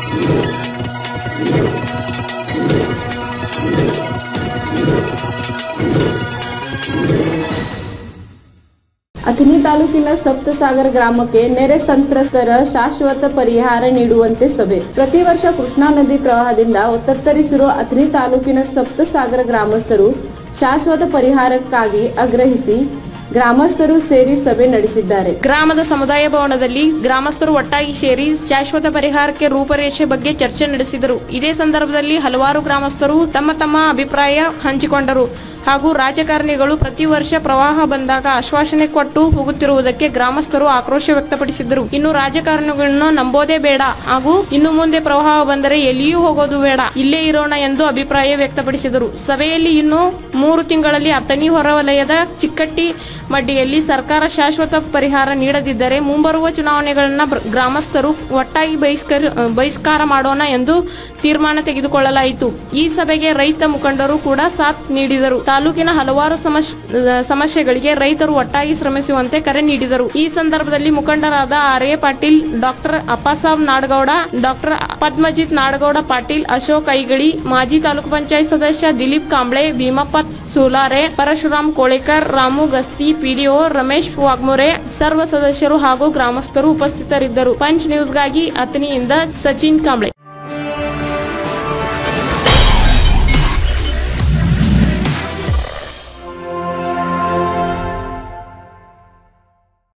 ಅಥಣಿ ತಾಲೂಕಿನ ಸಪ್ತಸಾಗರ ಗ್ರಾಮಕ್ಕೆ ನೆರೆ ಸಂತ್ರಸ್ತರ ಶಾಶ್ವತ ಪರಿಹಾರ ನೀಡುವಂತೆ ಸಭೆ ಪ್ರತಿ ವರ್ಷ ಕೃಷ್ಣಾ ನದಿ ಪ್ರವಾಹದಿಂದ ಒತ್ತತ್ತರಿಸಿರುವ ಅಥಣಿ ತಾಲೂಕಿನ ಸಪ್ತಸಾಗರ ಗ್ರಾಮಸ್ಥರು ಶಾಶ್ವತ ಪರಿಹಾರಕ್ಕಾಗಿ ಆಗ್ರಹಿಸಿ ಗ್ರಾಮಸ್ಥರು ಸೇರಿ ಸಭೆ ನಡೆಸಿದ್ದಾರೆ ಗ್ರಾಮದ ಸಮುದಾಯ ಭವನದಲ್ಲಿ ಗ್ರಾಮಸ್ಥರು ಒಟ್ಟಾಗಿ ಸೇರಿ ಶಾಶ್ವತ ಪರಿಹಾರಕ್ಕೆ ರೂಪರೇಷೆ ಬಗ್ಗೆ ಚರ್ಚೆ ನಡೆಸಿದರು ಇದೇ ಸಂದರ್ಭದಲ್ಲಿ ಹಲವಾರು ಗ್ರಾಮಸ್ಥರು ತಮ್ಮ ತಮ್ಮ ಅಭಿಪ್ರಾಯ ಹಂಚಿಕೊಂಡರು ಹಾಗೂ ರಾಜಕಾರಣಿಗಳು ಪ್ರತಿ ವರ್ಷ ಪ್ರವಾಹ ಬಂದಾಗ ಆಶ್ವಾಸನೆ ಕೊಟ್ಟು ಹೋಗುತ್ತಿರುವುದಕ್ಕೆ ಗ್ರಾಮಸ್ಥರು ಆಕ್ರೋಶ ವ್ಯಕ್ತಪಡಿಸಿದರು ಇನ್ನು ರಾಜಕಾರಣಿಗಳನ್ನು ನಂಬೋದೇ ಬೇಡ ಹಾಗೂ ಇನ್ನು ಮುಂದೆ ಪ್ರವಾಹ ಬಂದರೆ ಎಲ್ಲಿಯೂ ಹೋಗೋದು ಬೇಡ ಇಲ್ಲೇ ಇರೋಣ ಎಂದು ಅಭಿಪ್ರಾಯ ವ್ಯಕ್ತಪಡಿಸಿದರು ಸಭೆಯಲ್ಲಿ ಇನ್ನು ಮೂರು ತಿಂಗಳಲ್ಲಿ ಅಥಣಿ ಹೊರವಲಯದ ಚಿಕ್ಕಟ್ಟಿ ಮಡ್ಡಿಯಲ್ಲಿ ಸರ್ಕಾರ ಶಾಶ್ವತ ಪರಿಹಾರ ನೀಡದಿದ್ದರೆ ಮುಂಬರುವ ಚುನಾವಣೆಗಳನ್ನ ಬ್ರ- ಗ್ರಾಮಸ್ಥರು ಒಟ್ಟಾಗಿ ಬಹಿಷ್ಕರ ಬಹಿಷ್ಕಾರ ಮಾಡೋಣ ಎಂದು ತೀರ್ಮಾನ ತೆಗೆದುಕೊಳ್ಳಲಾಯಿತು ಈ ಸಭೆಗೆ ರೈತ ಮುಖಂಡರು ಕೂಡ ಸಾಥ್ ನೀಡಿದರು ತಾಲೂಕಿನ ಹಲವಾರು ಸಮಶ್- ಸಮಸ್ಯೆಗಳಿಗೆ ರೈತರು ಒಟ್ಟಾಗಿ ಶ್ರಮಿಸುವಂತೆ ಕರೆ ನೀಡಿದರು ಈ ಸಂದರ್ಭದಲ್ಲಿ ಮುಖಂಡರಾದ R A Patil doctor Appasab Nadagouda doctor Padmajit Nadagouda Patil Ashok Aigali ಮಾಜಿ ತಾಲೂಕು ಪಂಚಾಯತ್ ಸದಸ್ಯ ದಿಲೀಪ್ ಕಾಂಬ್ಳೆ ಭೀಮಪ್ಪ ಸೂಲಾರೆ ಪರಶುರಾಮ್ ಕೋಳೇಕರ್ ರಾಮು ಗಸ್ತಿ ಪಿಡಿಒ ರಮೇಶ್ ವಾಗ್ಮೋರೆ ಸರ್ವ ಸದಸ್ಯರು ಹಾಗೂ ಗ್ರಾಮಸ್ಥರು ಉಪಸ್ಥಿತರಿದ್ದರು ಪಂಚ್ ನ್ಯೂಸ್ಗಾಗಿ ಅತನಿಯಿಂದ ಸಚಿನ್ ಕಾಂಬ್ಳೆ